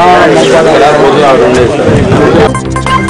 రోజు ఆవిడ ఉండేది సార్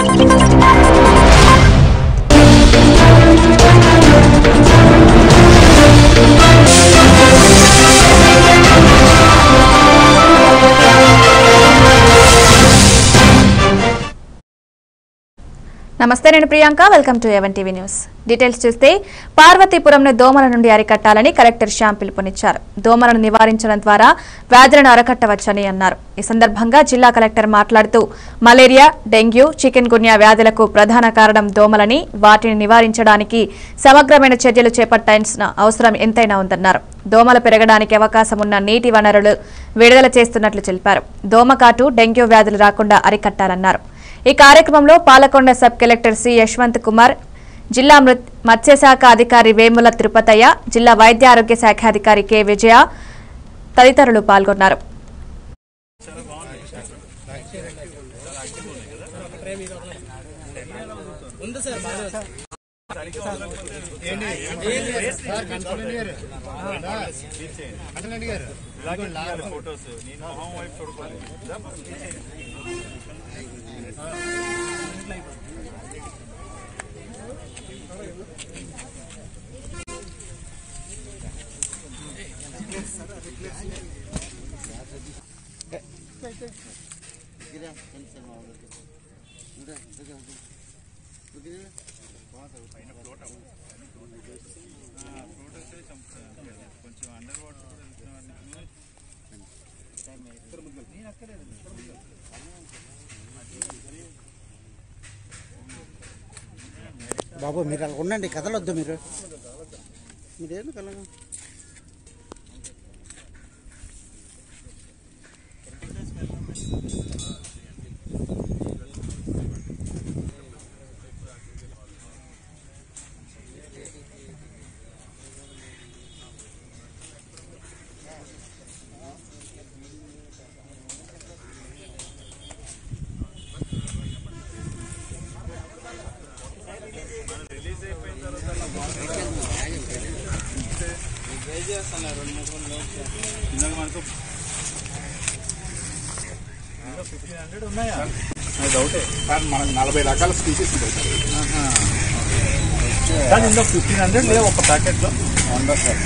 నమస్తే నేను Priyanka welcome to even TV news details చూస్తే పార్వతీపురంను దోమల నుండి అరికట్టాలని కలెక్టర్ శ్యామ్ పిలుపునిచ్చారు దోమలను నివారించడం ద్వారా వ్యాధులను అరకట్టవచ్చని అన్నారు ఈ సందర్భంగా జిల్లా కలెక్టర్ మాట్లాడుతూ మలేరియా డెంగ్యూ చికెన్ గున్యా వ్యాధులకు ప్రధాన కారణం దోమలని వాటిని నివారించడానికి సమగ్రమైన చర్యలు చేపట్టాల్సిన అవసరం ఎంతైనా ఉందన్నారు దోమలు పెరగడానికి అవకాశం ఉన్న నీటి వనరులు విడుదల చేస్తున్నట్లు తెలిపారు దోమకాటు డెంగ్యూ వ్యాధులు రాకుండా అరికట్టాలన్నారు ఈ కార్యక్రమంలో Palakonda sub collector C Yashwant Kumar జిల్లా మృత్- మత్స్యశాఖ అధికారి వేముల తిరుపతయ్య జిల్లా వైద్య ఆరోగ్య శాఖ అధికారి కె విజయ తదితరులు పాల్గొన్నారు బాబు మీరు అలా ఉండండి కదలొద్దు మీరు మీరేందుకు అలాగా డౌటే సార్ మనకు నలభై రకాల స్పీసీస్ ఉంటాయి సార్ సార్ ఇందులో ఫిఫ్టీన్ హండ్రెడ్ లేదా ఒక ప్యాకెట్ లో ఉండదు సార్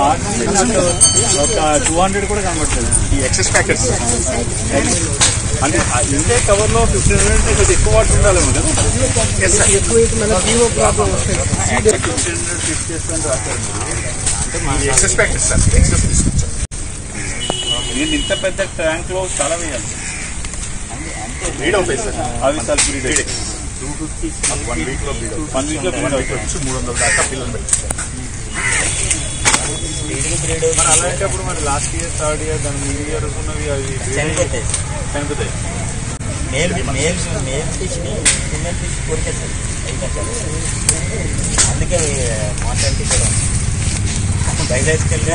ఒక టూ హండ్రెడ్ కూడా కనబడుతుంది ఈ ఎక్సెస్ ప్యాకెట్స్ అంటే ఆ ఇంతే కవర్ లో ఫిఫ్టీన్ హండ్రెడ్ కొంచెం ఎక్కువ వాటర్ ఉండాలి కదా ఫిఫ్టీన్ హండ్రెడ్ ఫిఫ్టీ అంటే మా ఎక్సెస్ ప్యాకెట్స్ సార్ ఎక్సెస్ తీసుకొచ్చాను నేను ఇంత పెద్ద ట్యాంక్ లో చాలా వేయాలి బ్రీడ్ అవుతాయి సార్ అవి sir breed two fifty one week లో బ్రీడ్ వన్ వీక్ లో బ్రీడ్ అవుతుంది మూడు వందల దాకా పిల్లలు పెట్టుకుంటారు మరి అలాంటప్పుడు మరి లాస్ట్ ఇయర్ థర్డ్ ఇయర్ దాని ముందు ఇయర్ ఉన్నవి అవి చనిపోతాయి చనిపోతాయి మేల్ మేల్ మేల్ ఫిష్ని ఫిమేల్ ఫిష్ కొరికేస్తుంది అందుకే మార్టాలిటీ కూడా ఉంది. బయట తీసుకెళ్ళి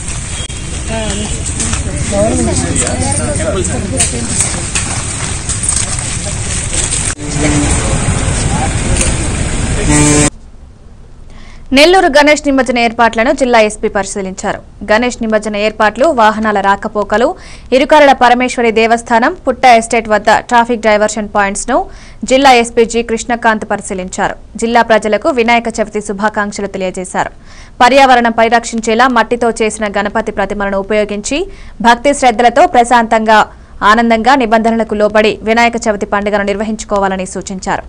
నెల్లూరు గణేష్ నిమజ్జన ఏర్పాట్లను జిల్లా ఎస్పీ పరిశీలించారు గణేష్ నిమజ్జన ఏర్పాట్లు వాహనాల రాకపోకలు ఇరుకరల పరమేశ్వరి దేవస్థానం పుట్ట ఎస్టేట్ వద్ద ట్రాఫిక్ డైవర్షన్ పాయింట్స్ ను జిల్లా ఎస్పీ జి కృష్ణకాంత్ పరిశీలించారు జిల్లా ప్రజలకు వినాయక చవితి శుభాకాంక్షలు తెలియజేశారు పర్యావరణం పరిరక్షించేలా మట్టితో చేసిన గణపతి ప్రతిమలను ఉపయోగించి భక్తి శ్రద్దలతో ప్రశాంతంగా ఆనందంగా నిబంధనలకు లోబడి వినాయక చవితి పండుగను నిర్వహించుకోవాలని సూచించారు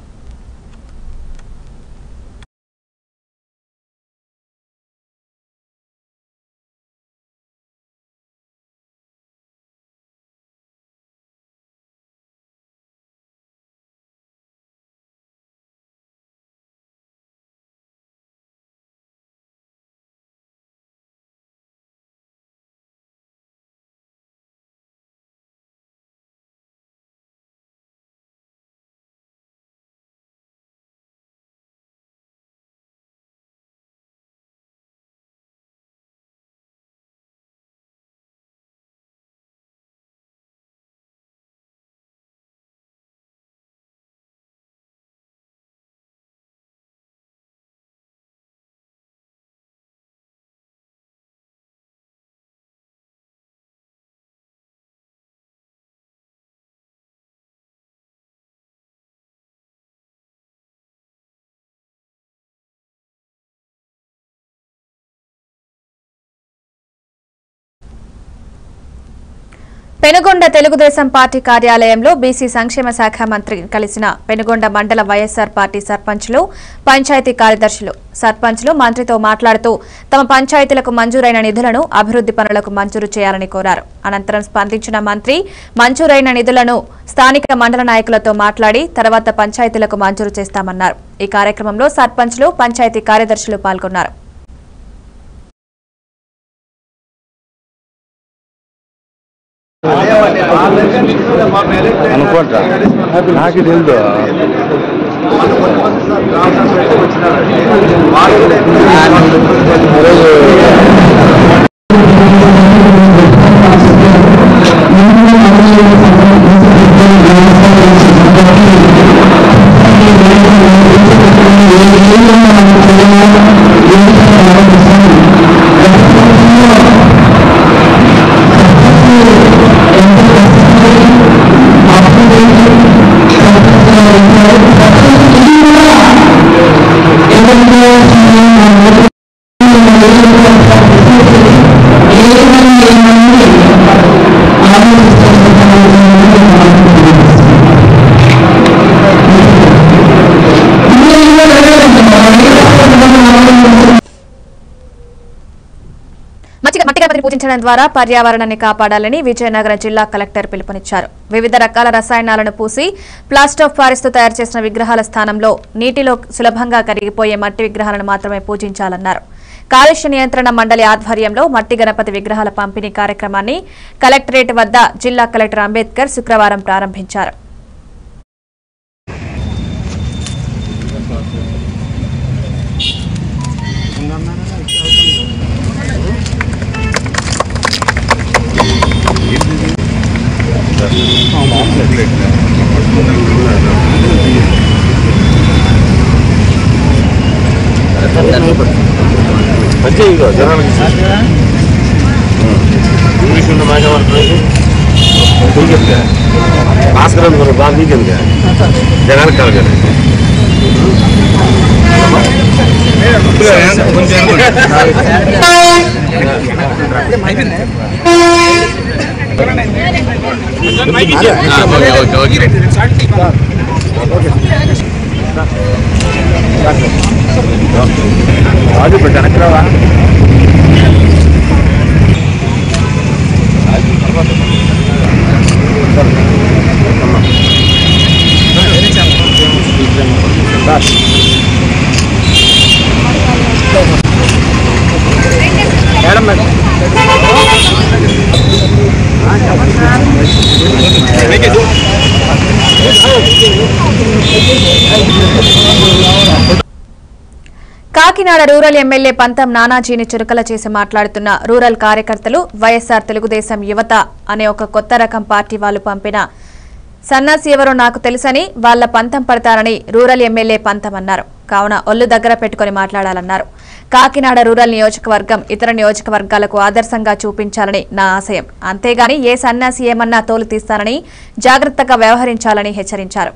పెనుగొండ తెలుగుదేశం పార్టీ కార్యాలయంలో బీసీ సంక్షేమ శాఖ మంత్రి కలిసిన పెనుగొండ మండల వైఎస్సార్ పార్టీ సర్పంచ్లు పంచాయతీ కార్యదర్శులు సర్పంచ్లు మంత్రితో మాట్లాడుతూ తమ పంచాయతీలకు మంజూరైన నిధులను అభివృద్ది పనులకు మంజూరు చేయాలని కోరారు అనంతరం స్పందించిన మంత్రి మంజూరైన నిధులను స్థానిక మండల నాయకులతో మాట్లాడి తర్వాత పంచాయతీలకు మంజూరు చేస్తామన్నారు ఈ కార్యక్రమంలో సర్పంచ్లు పంచాయతీ కార్యదర్శులు పాల్గొన్నారు అనుకుంటా నాకు తెలుదు మచ్చిక మట్టి గణపతిని పూజించడం ద్వారా పర్యావరణాన్ని కాపాడాలని విజయనగరం జిల్లా కలెక్టర్ పిలుపునిచ్చారు వివిధ రకాల రసాయనాలను పూసి ప్లాస్టర్ ఆఫ్ పారిస్ తో తయారు చేసిన విగ్రహాల స్థానంలో నీటిలో సులభంగా కరిగిపోయే మట్టి విగ్రహాలను మాత్రమే పూజించాలన్నారు కాలుష్య నియంత్రణ మండలి ఆధ్వర్యంలో మట్టి గణపతి విగ్రహాల పంపిణీ కార్యక్రమాన్ని కలెక్టరేట్ వద్ద జిల్లా కలెక్టర్ అంబేద్కర్ శుక్రవారం ప్రారంభించారు మంచిగా ఇగో జనాలకి ఇంగ్లీష్ ఉన్న మాట నీకెందుక భాస్కర్ మరి బాగా నీకెందుక జనానికి కలగదు అది వెనక్కి రావా కాకినాడ రూరల్ ఎమ్మెల్యే పంతం నానాజీని చురుకల చేసి మాట్లాడుతున్న రూరల్ కార్యకర్తలు వైఎస్ఆర్ తెలుగుదేశం యువత అనే ఒక కొత్త రకం పార్టీ వాళ్ళు పంపిన సన్నాసి ఎవరో నాకు తెలుసని వాళ్ళ పంతం పడతారని రూరల్ ఎమ్మెల్యే పంతం అన్నారు కావున ఒళ్ళు దగ్గర పెట్టుకుని మాట్లాడాలన్నారు కాకినాడ రూరల్ నియోజకవర్గం ఇతర నియోజకవర్గాలకు ఆదర్శంగా చూపించాలని నా ఆశయం అంతేగాని ఏ సన్యాసి ఏమన్నా తోలు తీస్తానని జాగ్రత్తగా వ్యవహరించాలని హెచ్చరించారు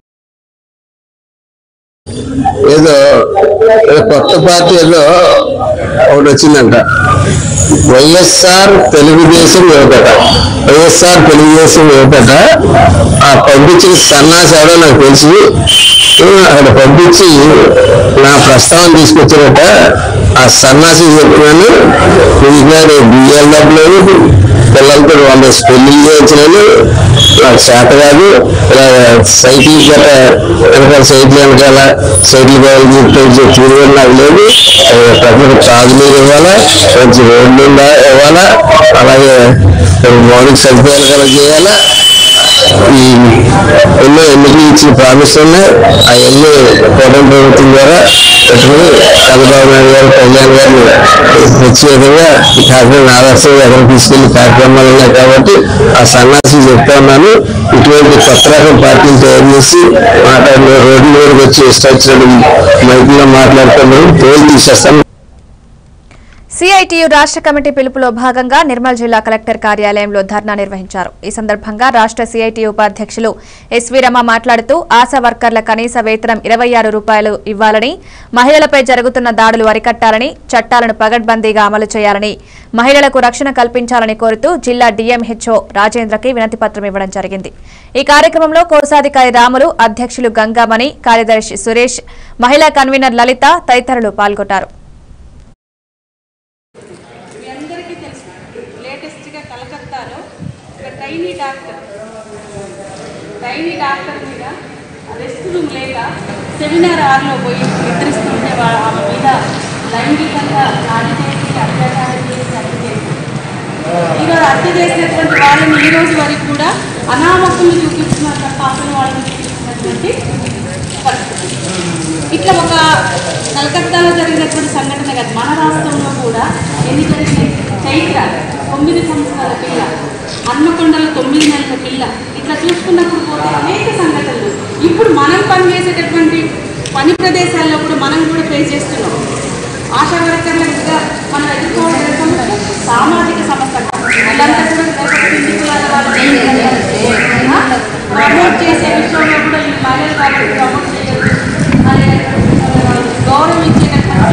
ఏదో ఏదో కొత్త పార్టీలో ఒకటి వచ్చిందంట వైఎస్ఆర్ తెలుగుదేశం యువతట వైఎస్ఆర్ తెలుగుదేశం యువతట ఆ పంపించిన సన్నాసి ఎవడో నాకు తెలుసు ఆ, అక్కడ పంపించి నా ప్రస్తావన తీసుకొచ్చినట్ట ఆ సన్నాసి చెప్తున్నాను నీకు బియ్యాల డబ్బులు పిల్లలతో వాళ్ళ స్పెల్లింగ్ చేయించలేదు నాకు చేత కాదు ఇలా సైకిల్ గట్ట వెనకాల సైకిల్ వెనకాల సైకిల్ కావాలి చూడడం నాకు లేదు ప్రజలకు తాగునీరు ఇవ్వాలా మంచి రోడ్లు ఉందా ఇవ్వాలా అలాగే మౌలిక సదుపాయాలు కల చేయాలా ఈ ఎన్నో ఎన్నికలు ఇచ్చిన ప్రామిస్ ఉన్నాయి ఆ ఎన్నో కూటమి ప్రభుత్వం ద్వారా పెట్టుకుని చంద్రబాబు నాయుడు గారు కళ్యాణ్ గారిని ప్రత్యేకంగా ఈ కార్యక్రమం ఆదర్శంగా ఎక్కడ తీసుకెళ్లి కార్యక్రమాలు ఉన్నాయి కాబట్టి ఆ సన్నాసి చెప్తా ఉన్నాను ఇటువంటి కొత్త రకం పార్టీని తయారు చేసి మాట్లాడిన రోడ్డు మీదకి వచ్చి ఇష్టం వచ్చినట్టు మైకుల్లో మాట్లాడుతున్నాను తోలు తీసేస్తాను సిఐటియు రాష్ట్ర కమిటీ పిలుపులో భాగంగా నిర్మల్ జిల్లా కలెక్టర్ కార్యాలయంలో ధర్నా నిర్వహించారు ఈ సందర్భంగా రాష్ట్ర సిఐటియు ఉపాధ్యక్షులు ఎస్వీ రమ మాట్లాడుతూ ఆశా వర్కర్ల కనీస వేతనం ఇరవై ఆరు రూపాయలు ఇవ్వాలని మహిళలపై జరుగుతున్న దాడులు అరికట్టాలని చట్టాలను పగడ్బందీగా అమలు చేయాలని మహిళలకు రక్షణ కల్పించాలని కోరుతూ జిల్లా డిఎంహెచ్ఓ రాజేంద్రకి వినతి పత్రం ఇవ్వడం జరిగింది ఈ కార్యక్రమంలో కోశాధికారి రాములు అధ్యక్షులు గంగామణి కార్యదర్శి సురేష్ మహిళా కన్వీనర్ లలిత తదితరులు పాల్గొన్నారు మీ అందరికీ తెలుసు లేటెస్ట్గా కలకత్తాలో ఒక ట్రైనీ డాక్టర్ ట్రైనీ డాక్టర్ మీద రెస్ట్ రూమ్ లేక సెమినార్ హాల్లో పోయి నిద్రిస్తుంటే వా- ఆమె మీద లైంగికంగా దాడి చేసి అత్యాచారం చేసి హత్య చేసి ఈరోజు హత్య చేసినటువంటి వాళ్ళని ఈ రోజు వరకు కూడా అనామకులు చూపిస్తున్నారు తప్ప అసలు వాళ్ళని చూపిస్తున్నటువంటి పరిస్థితి ఇట్లా ఒక కలకత్తాలో జరిగినటువంటి సంఘటన కాదు మన రాష్ట్రంలో కూడా ఎన్ని జరిగినాయి చైత్ర తొమ్మిది సంవత్సరాల పిల్ల హన్మకొండలో తొమ్మిది నెలల పిల్ల ఇట్లా చూసుకున్నప్పుడు పోతే అనేక సంఘటనలు ఇప్పుడు మనం పనిచేసేటటువంటి పని ప్రదేశాల్లో కూడా మనం కూడా ఫేస్ చేస్తున్నాం ఆశా వర్కర్లుగా మనం ఎదుర్కోవడం సమస్య సామాజిక సమస్య అదంతా కూడా రేపటి హిందువుల వాళ్ళు ప్రమోట్ చేసే విషయంలో కూడా ఈ మహిళలు కాబట్టి ప్రమోట్ చేయలేదు అనేటటువంటి వాళ్ళు గౌరవించేటటువంటి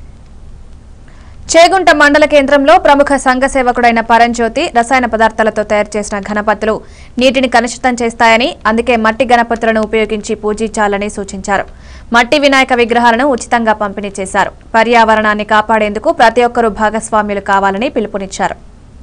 చేగుంట మండల కేంద్రంలో ప్రముఖ సంఘ సేవకుడైన పరంజ్యోతి రసాయన పదార్థాలతో తయారు చేసిన గణపతులు నీటిని కలుషితం చేస్తాయని అందుకే మట్టి గణపతులను ఉపయోగించి పూజించాలని సూచించారు మట్టి వినాయక విగ్రహాలను ఉచితంగా పంపిణీ చేశారు పర్యావరణాన్ని కాపాడేందుకు ప్రతి ఒక్కరూ భాగస్వామ్యులు కావాలని పిలుపునిచ్చారు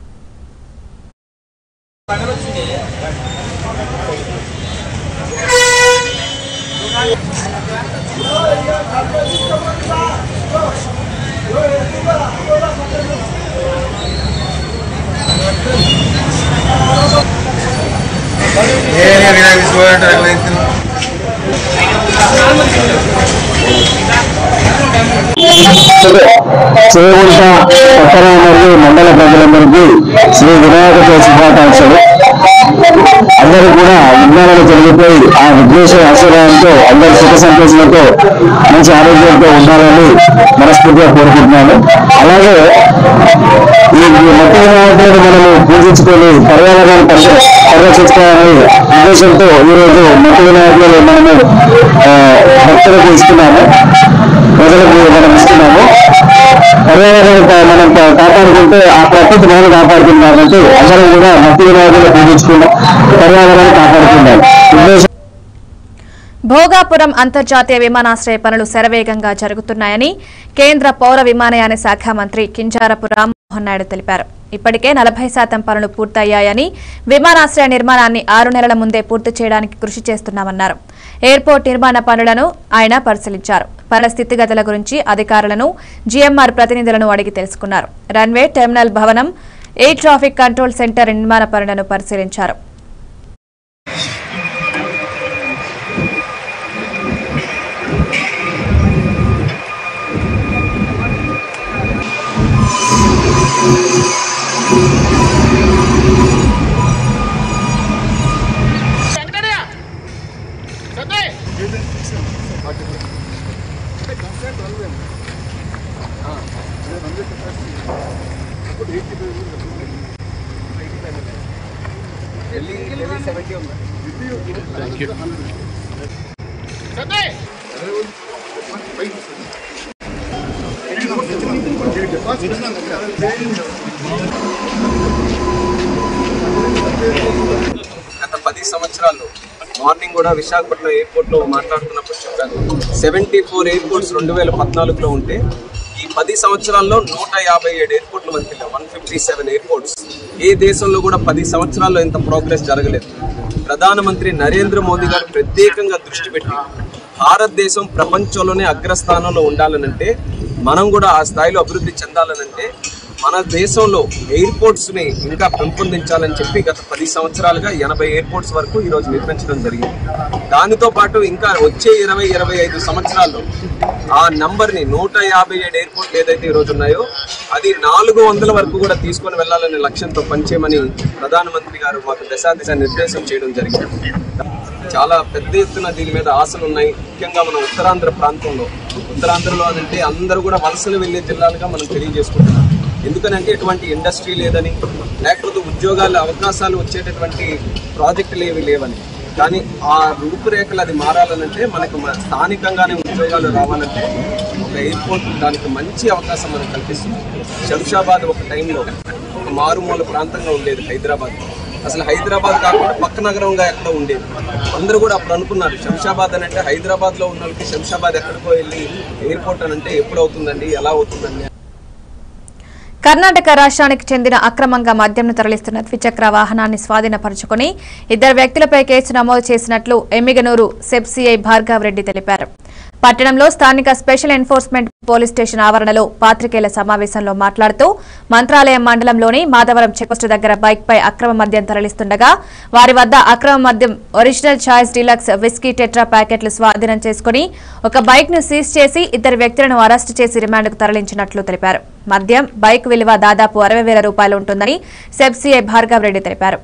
చేగుంట పట్టణ మరియు మండల ప్రజలందరికీ శ్రీ వినాయక చవితి శుభాకాంక్షలు అందరూ కూడా విజ్ఞానాలు జరిగిపోయి ఆ విఘ్నేశ్వర ఆశీర్వాదంతో అందరూ సుఖ సంతోషాలతో మంచి ఆరోగ్యంతో ఉండాలని మనస్ఫూర్తిగా కోరుకుంటున్నాను అలాగే ఈ ఈ మట్టి వినాయకులను మనము పూజించుకొని పర్యావరణాన్ని పరిర- పరిరక్షించుకోవాలని ఉద్దేశంతో ఈరోజు మట్టి వినాయకులను మనము ఆ, భక్తులకు ఇస్తున్నాము ప్రజలకు మనం ఇస్తున్నాము పర్యావరణాన్ని కా- మనం కా- కాపాడుకుంటే ఆ ప్రకృతి మనం కాపాడుతుంది కాబట్టి అందరం కూడా మట్టి వినాయకులు పూజించుకుందాం పర్యావరణాన్ని కాపాడుకుందాం ఉద్దేశం భోగాపురం అంతర్జాతీయ విమానాశ్రయ పనులు శరవేగంగా జరుగుతున్నాయని కేంద్ర పౌర విమానయాన శాఖ మంత్రి కింజారపు రామ్మోహన్ నాయుడు తెలిపారు ఇప్పటికే నలభై శాతం పనులు పూర్తయ్యాయని విమానాశ్రయ నిర్మాణాన్ని ఆరు నెలల ముందే పూర్తి చేయడానికి కృషి చేస్తున్నామన్నారు ఎయిర్పోర్ట్ నిర్మాణ పనులను ఆయన పరిశీలించారు పనుల స్థితిగతుల గురించి అధికారులను జీఎంఆర్ ప్రతినిధులను అడిగి తెలుసుకున్నారు రన్వే టెర్మినల్ భవనం ఎయిర్ ట్రాఫిక్ కంట్రోల్ సెంటర్ నిర్మాణ పనులను పరిశీలించారు గత పది సంవత్సరాల్లో మార్నింగ్ కూడా విశాఖపట్నం ఎయిర్పోర్ట్ లో మాట్లాడుతున్నప్పుడు చెప్పాను సెవెంటీ ఫోర్ ఎయిర్పోర్ట్స్ రెండు వేల పద్నాలుగులో ఉంటే ఈ పది సంవత్సరాల్లో నూట యాభై ఏడు ఎయిర్పోర్ట్లు మనకి వన్ ఫిఫ్టీ సెవెన్ ఎయిర్పోర్ట్స్ ఏ దేశంలో కూడా పది సంవత్సరాల్లో ఇంత ప్రోగ్రెస్ జరగలేదు ప్రధానమంత్రి నరేంద్ర మోదీ గారు ప్రత్యేకంగా దృష్టి పెట్టి భారతదేశం ప్రపంచంలోనే అగ్రస్థానంలో ఉండాలనంటే మనం కూడా ఆ స్థాయిలో అభివృద్ధి చెందాలనంటే మన దేశంలో ఎయిర్పోర్ట్స్ ని ఇంకా పెంపొందించాలని చెప్పి గత పది సంవత్సరాలుగా ఎనభై ఎయిర్పోర్ట్స్ వరకు ఈ రోజు నిర్మించడం జరిగింది దానితో పాటు ఇంకా వచ్చే ఇరవై ఇరవై ఐదు సంవత్సరాల్లో ఆ నంబర్ ని నూట యాభై ఏడు ఎయిర్పోర్ట్లు ఏదైతే ఈ రోజు ఉన్నాయో అది నాలుగు వందల వరకు కూడా తీసుకొని వెళ్లాలనే లక్ష్యంతో పనిచేయమని ప్రధానమంత్రి గారు మాకు దశా దిశ నిర్దేశం చేయడం జరిగింది చాలా పెద్ద ఎత్తున దీని మీద ఆశలు ఉన్నాయి ముఖ్యంగా మన ఉత్తరాంధ్ర ప్రాంతంలో ఉత్తరాంధ్రలో అదంటే అందరూ కూడా వలసలు వెళ్లే జిల్లాలుగా మనం తెలియజేసుకుంటున్నాం ఎందుకనంటే ఎటువంటి ఇండస్ట్రీ లేదని లేకపోతే ఉద్యోగాల అవకాశాలు వచ్చేటటువంటి ప్రాజెక్టులు ఏవి లేవని కానీ ఆ రూపురేఖలు అది మారాలనంటే మనకు మ- స్థానికంగానే ఉద్యోగాలు రావాలంటే ఒక ఎయిర్పోర్ట్ దానికి మంచి అవకాశం మనకు కల్పిస్తుంది శంషాబాద్ ఒక టైంలో ఒక మారుమూల ప్రాంతంగా ఉండేది హైదరాబాద్ అసలు హైదరాబాద్ కాకుండా పక్క నగరంగా ఎక్కడ ఉండేది అందరూ కూడా అప్పుడు అనుకున్నారు శంషాబాద్ అని అంటే హైదరాబాద్ లో ఉన్న వాళ్ళకి శంషాబాద్ ఎక్కడికో వెళ్ళి ఎయిర్పోర్ట్ అని అంటే ఎప్పుడు అవుతుందండి ఎలా అవుతుందండి కర్ణాటక రాష్ట్రానికి చెందిన అక్రమంగా మద్యంను తరలిస్తున్న ద్విచక్ర వాహనాన్ని స్వాధీనపరుచుకుని ఇద్దరు వ్యక్తులపై కేసు నమోదు చేసినట్లు ఎమ్మిగనూరు సెబ్సీఐ భార్గవ్ రెడ్డి తెలిపారు పట్టణంలో స్థానిక స్పెషల్ ఎన్ఫోర్స్మెంట్ పోలీస్ స్టేషన్ ఆవరణలో పాత్రికేయుల సమావేశంలో మాట్లాడుతూ మంత్రాలయం మండలంలోని మాధవరం చెక్పోస్టు దగ్గర బైక్ పై అక్రమ మద్యం తరలిస్తుండగా వారి వద్ద అక్రమ మద్యం original choice deluxe whisky tetra ప్యాకెట్లు స్వాధీనం చేసుకుని ఒక బైక్ ను సీజ్ చేసి ఇద్దరు వ్యక్తులను అరెస్టు చేసి రిమాండ్కు తరలించినట్లు తెలిపారు మద్యం బైక్ విలువ దాదాపు అరవై వేల రూపాయలు ఉంటుందని సెబ్సీఐ భార్గవ్ రెడ్డి తెలిపారు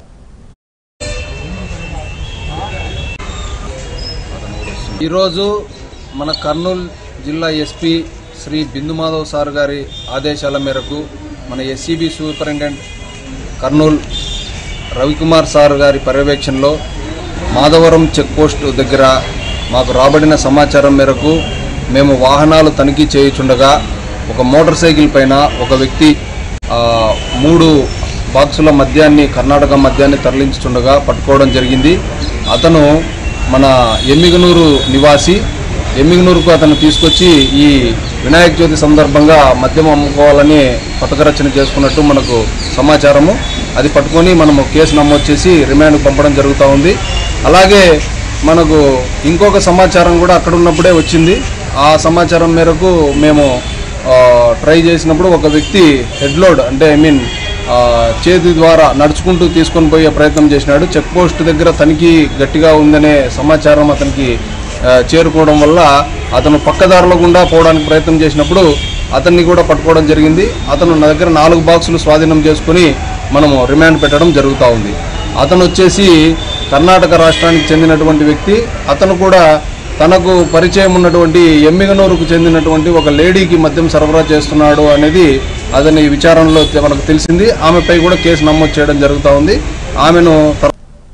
ఈరోజు మన కర్నూలు జిల్లా ఎస్పీ శ్రీ బిందు మాధవ్ సార్ గారి ఆదేశాల మేరకు మన SCB superintendent Kurnool Ravikumar sir గారి పర్యవేక్షణలో మాధవరం చెక్ పోస్ట్ దగ్గర మాకు రాబడిన సమాచారం మేరకు మేము వాహనాలు తనిఖీ చేయుచుండగా ఒక మోటార్ సైకిల్ పైన ఒక వ్యక్తి ఆ, మూడు బాక్సుల మద్యాన్ని కర్ణాటక మద్యాన్ని తరలించుతుండగా పట్టుకోవడం జరిగింది అతను మన ఎమ్మిగనూరు నివాసి ఎమ్మిగనూరుకు అతను తీసుకొచ్చి ఈ వినాయక చవితి సందర్భంగా మద్యం అమ్ముకోవాలని పథకరచన చేసుకున్నట్టు మనకు సమాచారము అది పట్టుకొని మనము కేసు నమోదు చేసి రిమాండ్కు పంపడం జరుగుతూ ఉంది అలాగే మనకు ఇంకొక సమాచారం కూడా అక్కడ ఉన్నప్పుడే వచ్చింది ఆ సమాచారం మేరకు మేము ఆ, ట్రై చేసినప్పుడు ఒక వ్యక్తి హెడ్ లోడ్ అంటే ఐ మీన్ చేతి ద్వారా నడుచుకుంటూ తీసుకొని పోయే ప్రయత్నం చేసినాడు చెక్ పోస్ట్ దగ్గర తనిఖీ గట్టిగా ఉందనే సమాచారం అతనికి ఆ, చేరుకోవడం వల్ల అతను పక్కదారుల గుండా పోవడానికి ప్రయత్నం చేసినప్పుడు అతన్ని కూడా పట్టుకోవడం జరిగింది అతను నా దగ్గర నాలుగు బాక్సులు స్వాధీనం చేసుకుని మనము రిమాండ్ పెట్టడం జరుగుతూ ఉంది అతను వచ్చేసి కర్ణాటక రాష్ట్రానికి చెందినటువంటి వ్యక్తి అతను కూడా తనకు పరిచయం ఉన్నటువంటి ఎమ్మిగనూరుకు చెందినటువంటి ఒక లేడీకి మద్యం సరఫరా చేస్తున్నాడు అనేది అతని విచారణలో తె- మనకు తెలిసింది ఆమెపై కూడా కేసు నమోదు చేయడం జరుగుతూ ఉంది ఆమెను త్వర-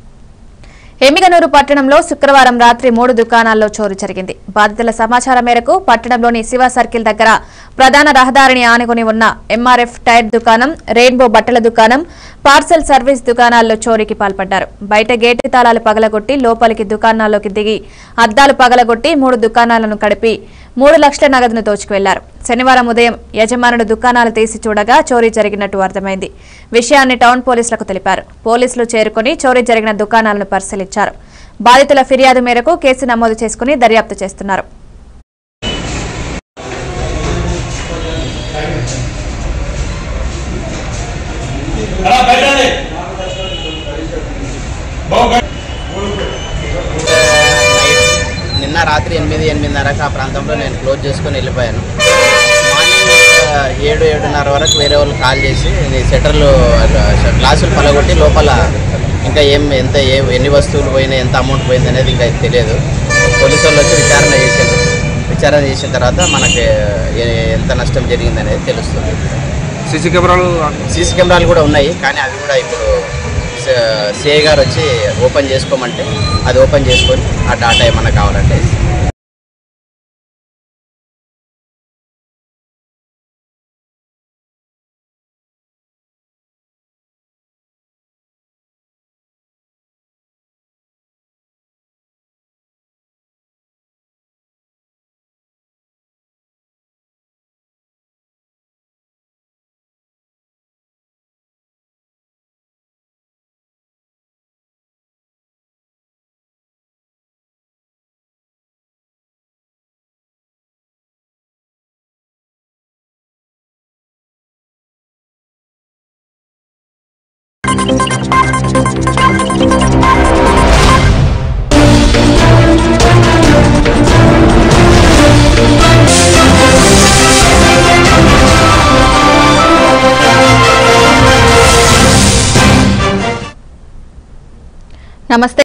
ఎమ్మిగనూరు పట్టణంలో శుక్రవారం రాత్రి మూడు దుకాణాల్లో చోరు జరిగింది బాధితుల సమాచారం మేరకు పట్టణంలోని శివ సర్కిల్ దగ్గర ప్రధాన రహదారిని ఆనుకుని ఉన్న ఎంఆర్ఎఫ్ టైర్ దుకాణం రెయిన్బో బట్టల దుకాణం పార్సల్ సర్వీస్ దుకాణాల్లో చోరీకి పాల్పడ్డారు బయట గేటు తాళాలు పగలగొట్టి లోపలికి దుకాణాల్లోకి దిగి అద్దాలు పగలగొట్టి మూడు దుకాణాలను కడిపి మూడు లక్షల నగదును దోచుకువెళ్లారు శనివారం ఉదయం యజమానుడు దుకాణాలు తీసి చూడగా చోరీ జరిగినట్టు అర్థమైంది విషయాన్ని టౌన్ పోలీసులకు తెలిపారు పోలీసులు చేరుకుని చోరీ జరిగిన దుకాణాలను పరిశీలించారు బాధితుల ఫిర్యాదు మేరకు కేసు నమోదు చేసుకుని దర్యాప్తు చేస్తున్నారు నిన్న రాత్రి ఎనిమిది ఎనిమిదిన్నరకు ఆ ప్రాంతంలో నేను క్లోజ్ చేసుకొని వెళ్ళిపోయాను మార్నింగ్ ఆ, ఏడు ఏడున్నర వరకు వేరే వాళ్ళు కాల్ చేసి ఇది షట్టర్లు ఆ, గ్లాసులు పలగొట్టి లోపల ఇంకా ఏం ఎంత ఏ ఎన్ని వస్తువులు పోయినాయి ఎంత అమౌంట్ పోయింది అనేది ఇంకా తెలియదు పోలీసు వాళ్ళు వచ్చి విచారణ చేశారు విచారణ చేసిన తర్వాత మనకి ఏ- ఎంత నష్టం జరిగింది అనేది తెలుస్తుంది సీసీ కెమెరాలు సీసీ కెమెరాలు కూడా ఉన్నాయి కానీ అవి కూడా ఇప్పుడు సిఐ గారు వచ్చి ఓపెన్ చేసుకోమంటే అది ఓపెన్ చేసుకొని ఆ డాటా ఏమన్నా కావాలంటే నమస్తే